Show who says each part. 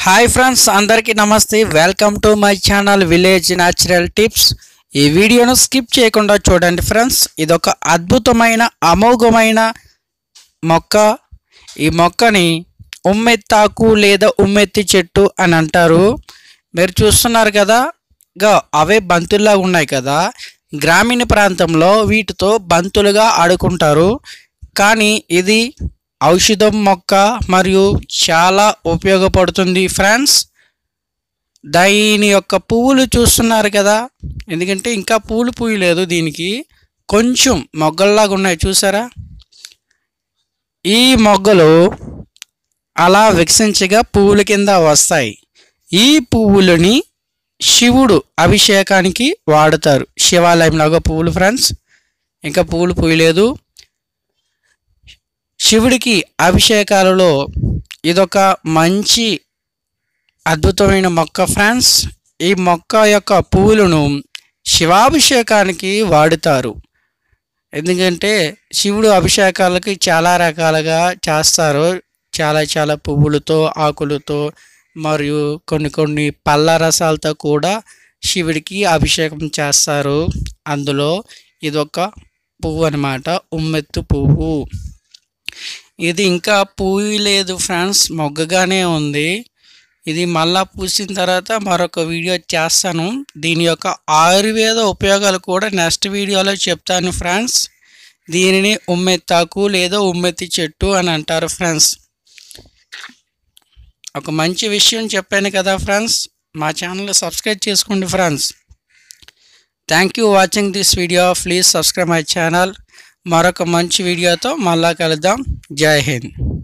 Speaker 1: hi friends అందరికీ నమస్తే welcome to my channel village natural tips ఈ వీడియోను స్కిప్ చేయకుండా చూడండి ఫ్రెండ్స్ ఇదొక అద్భుతమైన అమోఘమైన మొక్క ఈ మొక్కని ఉమ్మెత్తాకు లేదా ఉమ్మెత్తి చెట్టు అని అంటారు మీరు చూస్తున్నారు కదా గా అవే బంతుల్లా ఉన్నాయి కదా గ్రామీణ ప్రాంతంలో వీటితో బంతులుగా ఆడుకుంటారు కానీ ఇది ఔషధం మొక్క మరియు చాలా ఉపయోగపడుతుంది ఫ్రెండ్స్ దీని యొక్క పువ్వులు చూస్తున్నారు కదా ఎందుకంటే ఇంకా పూలు పూయలేదు దీనికి కొంచెం మొగ్గల్లాగా ఉన్నాయి చూసారా ఈ మొగ్గలు అలా వికసించగా పువ్వుల కింద వస్తాయి ఈ పువ్వులని శివుడు అభిషేకానికి వాడతారు శివాలయంలాగా పువ్వులు ఫ్రెండ్స్ ఇంకా పువ్వులు పూయలేదు శివుడికి అభిషేకాలలో ఇదొక మంచి అద్భుతమైన మొక్క ఫ్రెండ్స్ ఈ మొక్క యొక్క పువ్వులను శివాభిషేకానికి వాడుతారు ఎందుకంటే శివుడు అభిషేకాలకి చాలా రకాలుగా చేస్తారు చాలా చాలా పువ్వులతో ఆకులతో మరియు కొన్ని కొన్ని పళ్ళ రసాలతో కూడా శివుడికి అభిషేకం చేస్తారు అందులో ఇదొక పువ్వు అనమాట ఉమ్మెత్తు పువ్వు ఇది ఇంకా పూయలేదు ఫ్రెండ్స్ మొగ్గగానే ఉంది ఇది మళ్ళా పూసిన తర్వాత మరొక వీడియో చేస్తాను దీని యొక్క ఆయుర్వేద ఉపయోగాలు కూడా నెక్స్ట్ వీడియోలో చెప్తాను ఫ్రెండ్స్ దీనిని ఉమ్మెత్తాకు లేదా ఉమ్మెత్తి చెట్టు అని అంటారు ఫ్రెండ్స్ ఒక మంచి విషయం చెప్పాను కదా ఫ్రెండ్స్ మా ఛానల్ సబ్స్క్రైబ్ చేసుకోండి friends thank you watching this video please subscribe my channel మరొక మంచి వీడియోతో మళ్ళా కలుద్దాం జై హింద్